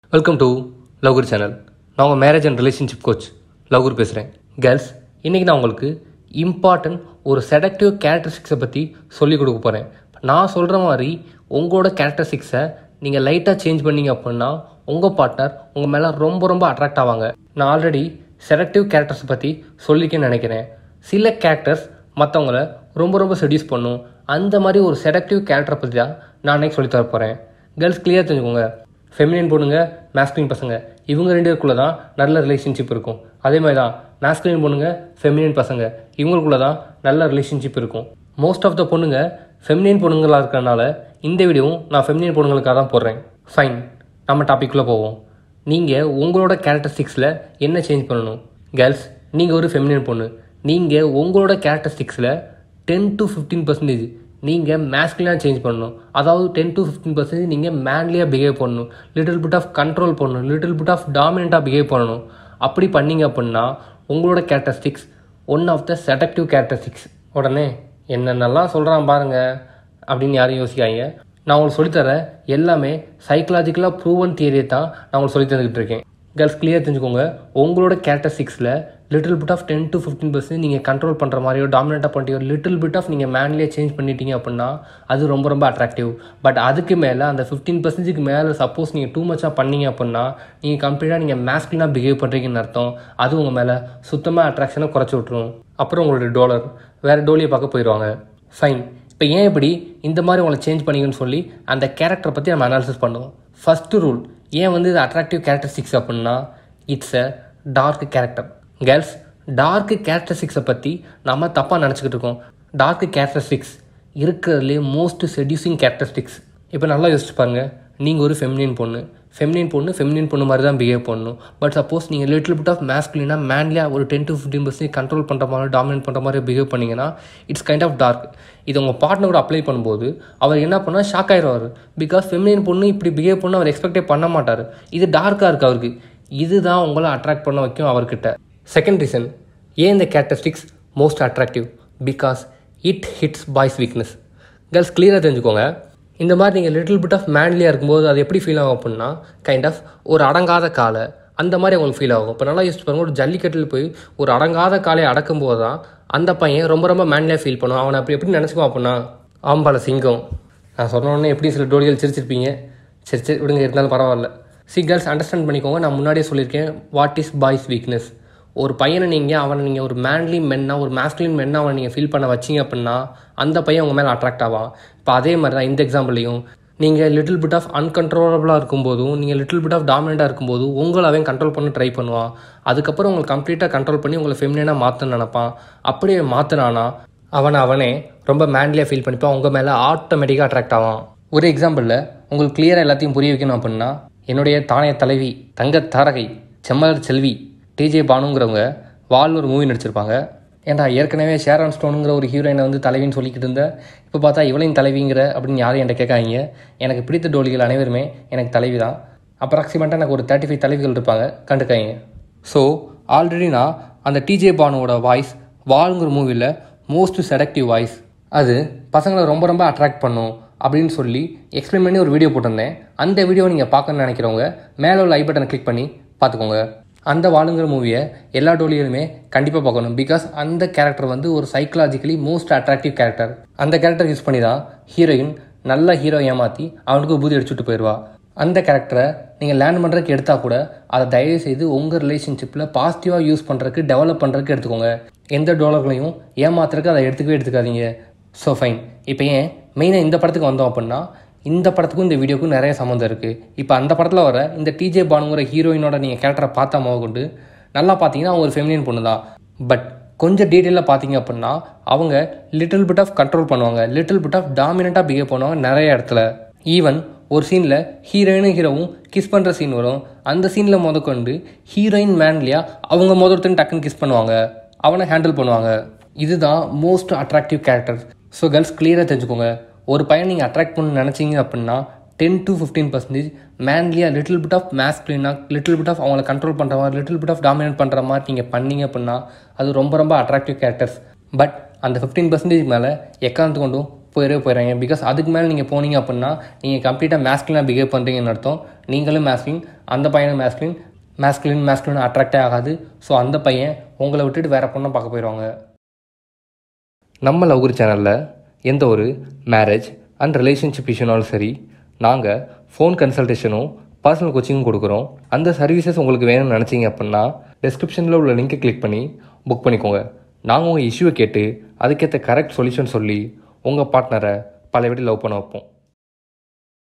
welcome to லவ்குர் channel நான் உங்கள் marriage and relationship coach love guru பேசுகிறேன் கேர்ள்ஸ் இன்றைக்கி நான் உங்களுக்கு இம்பார்ட்டன்ட் ஒரு செடக்டிவ் கேரக்டரிஸ்டிக்ஸை பற்றி சொல்லிக் கொடுக்க போகிறேன் நான் சொல்கிற மாதிரி உங்களோட கேரக்டரிஸ்டிக்ஸை நீங்கள் லைட்டாக சேஞ்ச் பண்ணீங்க அப்படின்னா உங்கள் பார்ட்னர் உங்கள் மேலே ரொம்ப ரொம்ப அட்ராக்ட் ஆவாங்க நான் ஆல்ரெடி செலக்டிவ் கேரக்டர்ஸ் பற்றி சொல்லிக்கேன்னு நினைக்கிறேன் சில கேரக்டர்ஸ் மற்றவங்கள ரொம்ப ரொம்ப செடியூஸ் பண்ணும் அந்த மாதிரி ஒரு செடக்டிவ் கேரக்டரை பற்றி தான் நான் அன்றைக்கி சொல்லித் தர போகிறேன் கேர்ள்ஸ் கிளியர் தெரிஞ்சுக்கோங்க ஃபெமினின் பொண்ணுங்க மேஸ்குலின் பசங்க இவங்க ரெண்டு பேருக்குள்ள தான் நல்ல ரிலேஷன்ஷிப் இருக்கும் அதே மாதிரி தான் மேஸ்குலின் பொண்ணுங்க ஃபெமினின் பசங்க இவங்களுக்குள்ள தான் நல்ல ரிலேஷன்ஷிப் இருக்கும் மோஸ்ட் ஆஃப் த பொண்ணுங்க ஃபெமினின் பொண்ணுங்களாக இருக்கிறனால இந்த வீடியோவும் நான் ஃபெமினின் பொண்ணுங்களுக்காக தான் போடுறேன் ஃபைன் நம்ம டாபிக்குள்ளே போவோம் நீங்கள் உங்களோட கேரக்டரிஸ்டிக்ஸில் என்ன சேஞ்ச் பண்ணணும் கேர்ள்ஸ் நீங்கள் ஒரு ஃபெமினின் பொண்ணு நீங்கள் உங்களோட கேரக்டரிஸ்டிக்ஸில் டென் டு ஃபிஃப்டீன் பர்சன்டேஜ் நீங்கள் மேஸ்குலினாக சேஞ்ச் பண்ணணும் அதாவது டென் டு ஃபிஃப்டீன் பர்சன்டேஜ் நீங்கள் மேன்லியாக பிஹேவ் பண்ணணும் லிட்டில் பிட் ஆஃப் கண்ட்ரோல் பண்ணணும் லிட்டில் பிட் ஆஃப் டாமினண்ட்டாக பிஹேவ் பண்ணணும் அப்படி பண்ணீங்க அப்படின்னா உங்களோட characteristics one of the seductive characteristics உடனே என்னென்னலாம் சொல்கிறான் பாருங்க அப்படின்னு யாரும் யோசிக்காங்க நான் உங்களுக்கு சொல்லித்தர எல்லாமே சைக்கலாஜிக்கலாக ப்ரூவன் தியரியை தான் நான் உங்களுக்கு சொல்லி தந்துக்கிட்டு இருக்கேன் கேர்ள்ஸ் கிளியர் தெரிஞ்சுக்கோங்க உங்களோட கேரக்டரிஸ்டிக்ஸில் little bit of ten to fifteen percent நீங்கள் கண்ட்ரோல் பண்ணுற மாதிரியோ டாமினேட்டாக பண்ணியோ லிட்டில் பிட் ஆஃப் நீங்கள் மேன்லியாக சேஞ்ச் பண்ணிட்டீங்க அப்படின்னா அது ரொம்ப ரொம்ப அட்ராக்டிவ் பட் அதுக்கு மேலே அந்த ஃபிஃப்டீன் பர்சன்டேஜ்க்கு மேலே சப்போஸ் நீங்கள் டூ மச்சாக பண்ணீங்க அப்படின்னா நீங்கள் கம்ப்ளீட்டாக நீங்கள் மேஸ்குலினாக பிஹேவ் பண்ணுறீங்கன்னு அர்த்தம் அது உங்கள் மேலே சுத்தமாக அட்ராக்ஷனை குறைச்சி விட்ரும் அப்புறம் உங்களுடைய டோலர் வேறு டோலியை பார்க்க போயிடுவாங்க ஃபைன் இப்போ ஏன் இப்படி இந்த மாதிரி உங்களை சேஞ்ச் பண்ணிங்கன்னு சொல்லி அந்த கேரக்டரை பற்றி நம்ம அனாலிசிஸ் பண்ணுவோம் ஃபஸ்ட்டு ரூல் ஏன் வந்து இது அட்ராக்டிவ் கேரக்டரிஸ்டிக்ஸ் அப்படின்னா it's a dark character girls dark கேரக்டரிஸ்டிக்ஸை பற்றி நம்ம தப்பாக நினச்சிக்கிட்டு இருக்கோம் டார்க் கேரக்டரிஸ்டிக்ஸ் இருக்கிறதுலே மோஸ்ட் செடியூசிங் கேரக்டரிஸ்டிக்ஸ் இப்போ நல்லா யோசிச்சு பாருங்கள் நீங்கள் ஒரு ஃபெமினின் பொண்ணு ஃபெமினின் பொண்ணு ஃபெமினின் பொண்ணு மாதிரி தான் பிஹேவ் பண்ணணும் பட் சப்போஸ் நீங்கள் லிட்டில் பிட் ஆஃப் மேஸ்குலினா மேன்லியாக ஒரு ten to fifteen percent control பண்ணுற மாதிரி டாமினேட் பண்ணுற மாதிரி பிஹேவ் பண்ணிங்கன்னா இட்ஸ் கைண்ட் ஆஃப் டார்க் இது உங்கள் பார்ட்னர் கூட அப்ளை பண்ணும்போது அவர் என்ன பண்ணால் ஷாக் ஆயிடுவார் பிகாஸ் ஃபெமினின் பொண்ணு இப்படி பிஹேவ் பண்ண அவர் எக்ஸ்பெக்டே பண்ண மாட்டார் இது டார்க்காக இருக்குது அவருக்கு இதுதான் உங்களை அட்ராக்ட் பண்ண வைக்கும் அவர்கிட்ட செகண்ட் ரீசன் ஏன் இந்த characteristics most attractive because it hits boys weakness girls கிளியராக தெரிஞ்சுக்கோங்க இந்த மாதிரி நீங்கள் லிட்டில் பிட் ஆஃப் மேன்லியாக இருக்கும்போது அது எப்படி ஃபீல் ஆகும் அப்படின்னா கைண்ட் ஆஃப் ஒரு அடங்காத காலை அந்த மாதிரி அவங்களுக்கு ஃபீல் ஆகும் இப்போ நல்லா யூஸ் பாருங்க ஒரு ஜல்லிக்கட்டில் போய் ஒரு அடங்காத காலை அடக்கும்போது தான் அந்த பையன் ரொம்ப ரொம்ப மேன்லியாக ஃபீல் பண்ணுவான் அவனை அப்படி எப்படி நினச்சிக்குவான் அப்படின்னா ஆம்பால சிங்கம் நான் சொன்ன உடனே எப்படி சில டோடிகள் சிரிச்சிருப்பீங்க சரி சரி விடுங்க இருந்தாலும் பரவாயில்ல சி கேர்ள்ஸ் அண்டர்ஸ்டாண்ட் பண்ணிக்கோங்க நான் முன்னாடியே சொல்லியிருக்கேன் வாட் இஸ் பாய்ஸ் வீக்னஸ் ஒரு பையனை நீங்கள் அவனை நீங்கள் ஒரு மேன்லி மென்னா ஒரு மேஸ்குலின் மென்னா அவனை நீங்கள் ஃபீல் பண்ண வச்சிங்க அப்படின்னா அந்த பையன் உங்கள் மேலே அட்ராக்ட் ஆவான் இப்போ அதே மாதிரி தான் இந்த எக்ஸாம்பிளையும் நீங்கள் லிட்டில் பிட் ஆஃப் அன்கண்ட்ரோலபிளாக இருக்கும்போதும் நீங்கள் லிட்டில் பிட் ஆஃப் டாமினண்ட்டாக இருக்கும்போது உங்களை அவன் கண்ட்ரோல் பண்ண ட்ரை பண்ணுவான் அதுக்கப்புறம் உங்களை கம்ப்ளீட்டாக கண்ட்ரோல் பண்ணி உங்களை ஃபெமினாக மாற்றணும்னு நினப்பான் அப்படியே மாற்றினானா அவனை அவனே ரொம்ப மேன்லியாக ஃபீல் பண்ணிப்பான் உங்கள் மேலே ஆட்டோமேட்டிக்காக அட்ராக்ட் ஆவான் ஒரு எக்ஸாம்பிளில் உங்களுக்கு கிளியராக எல்லாத்தையும் புரிய வைக்கணும் அப்படின்னா என்னுடைய தானைய தலைவி தங்க தாரகை செம்மலர் செல்வி டிஜே பானுங்கிறவங்க வால்னு ஒரு மூவி நடிச்சிருப்பாங்க ஏன்டா ஏற்கனவே ஷேரான் ஸ்டோனுங்கிற ஒரு ஹீரோயினை வந்து தலைவின்னு சொல்லிக்கிட்டு இருந்தேன் இப்போ பார்த்தா இவளையும் தலைவிங்கிற அப்படின்னு யாரும் என்கிட்ட கேட்காங்க எனக்கு பிடித்த டோலிகள் அனைவருமே எனக்கு தலைவி தான் அப்ராக்சிமேட்டாக எனக்கு ஒரு தேர்ட்டி ஃபைவ் தலைவிகள் இருப்பாங்க கண்டுக்காங்க ஸோ ஆல்ரெடி நான் அந்த டிஜே பானுவோட வாய்ஸ் வால்ங்கிற மூவியில் மோஸ்ட் செடக்டிவ் வாய்ஸ் அது பசங்களை ரொம்ப ரொம்ப அட்ராக்ட் பண்ணும் அப்படின்னு சொல்லி எக்ஸ்பிளைன் பண்ணி ஒரு வீடியோ போட்டிருந்தேன் அந்த வீடியோ நீங்கள் பார்க்கணும்னு நினைக்கிறவங்க மேலே உள்ள ஐ பட்டனை கிளிக் பண்ணி பார்த்துக்கோங்க அந்த வாளுங்கிற மூவியை எல்லா டோலியிலுமே கண்டிப்பாக பார்க்கணும் பிகாஸ் அந்த கேரக்டர் வந்து ஒரு சைக்கலாஜிக்கலி மோஸ்ட் அட்ராக்டிவ் கேரக்டர் அந்த கேரக்டர் யூஸ் பண்ணி தான் ஹீரோயின் நல்ல ஹீரோ ஏமாற்றி அவனுக்கு பூதி அடிச்சுட்டு போயிடுவா அந்த கேரக்டரை நீங்கள் லேர்ன் பண்ணுறதுக்கு எடுத்தால் கூட அதை தயவு செய்து உங்கள் ரிலேஷன்ஷிப்பில் பாசிட்டிவாக யூஸ் பண்ணுறதுக்கு டெவலப் பண்ணுறதுக்கு எடுத்துக்கோங்க எந்த டோலர்களையும் ஏமாத்துறதுக்கு அதை எடுத்துக்கவே எடுத்துக்காதீங்க ஸோ ஃபைன் இப்போ ஏன் மெயினாக இந்த படத்துக்கு வந்தோம் அப்படின்னா இந்த படத்துக்கும் இந்த வீடியோக்கும் நிறைய சம்மந்தம் இருக்குது இப்போ அந்த படத்தில் வர இந்த டிஜே பானுங்கிற ஹீரோயினோட நீங்கள் கேரக்டரை பார்த்தா முக கொண்டு நல்லா பார்த்தீங்கன்னா அவங்க ஒரு ஃபெமினியன் பொண்ணு தான் பட் கொஞ்சம் டீட்டெயிலாக பார்த்தீங்க அப்படின்னா அவங்க லிட்டில் பிட் ஆஃப் கண்ட்ரோல் பண்ணுவாங்க லிட்டில் பிட் ஆஃப் டாமினண்ட்டாக பிஹேவ் பண்ணுவாங்க நிறைய இடத்துல ஈவன் ஒரு சீனில் ஹீரோயினும் ஹீரோவும் கிஸ் பண்ணுற சீன் வரும் அந்த சீனில் முதற்கொண்டு ஹீரோயின் மேன்லியா அவங்க முதொருத்தன் டக்குன்னு கிஸ் பண்ணுவாங்க அவனை ஹேண்டில் பண்ணுவாங்க இதுதான் most attractive character so girls கிளியராக தெரிஞ்சுக்கோங்க ஒரு பையன் நீங்கள் அட்ராக்ட் பண்ண நினச்சிங்க அப்படின்னா டென் டு ஃபிஃப்டீன் பர்சன்டேஜ் மேன்லியாக லிட்டில் பிட் ஆஃப் மேஸ்க்லினாக லிட்டில் பிட் ஆஃப் அவங்கள கண்ட்ரோல் பண்ணுற மாதிரி லிட்டில் பிட் ஆஃப் டாமினேட் பண்ணுற மாதிரி நீங்கள் பண்ணீங்க அப்படின்னா அது ரொம்ப ரொம்ப அட்ராக்டிவ் கேரக்டர்ஸ் பட் அந்த ஃபிஃப்டீன் பர்சன்டேஜ் மேலே எக்காந்து கொண்டும் போயிடவே போயிடுறாங்க பிகாஸ் அதுக்கு மேலே நீங்கள் போனீங்க அப்படின்னா நீங்கள் கம்ப்ளீட்டாக மேஸ்கிலினாக பிஹேவ் பண்ணுறீங்கன்னு அர்த்தம் நீங்களும் மேஸ்கிலின் அந்த பையனும் மேஸ்கிலின் மேஸ்கிலின் மேஸ்கிலின் அட்ராக்டே ஆகாது ஸோ அந்த பையன் உங்களை விட்டுட்டு வேறு பொண்ணை பார்க்க போயிடுவாங்க நம்ம லவ்குரு சேனலில் எந்த ஒரு மேரேஜ் அண்ட் ரிலேஷன்ஷிப் இஷ்யூனாலும் சரி நாங்கள் ஃபோன் கன்சல்டேஷனும் பர்சனல் கோச்சிங்கும் கொடுக்குறோம் அந்த சர்வீசஸ் உங்களுக்கு வேணும்னு நினச்சிங்க அப்படின்னா டிஸ்கிரிப்ஷனில் உள்ள லிங்கை கிளிக் பண்ணி புக் பண்ணிக்கோங்க நாங்கள் உங்கள் இஷ்யூவை கேட்டு அதுக்கேற்ற கரெக்ட் சொல்யூஷன் சொல்லி உங்கள் பார்ட்னரை பல வீடு லவ் பண்ண வைப்போம்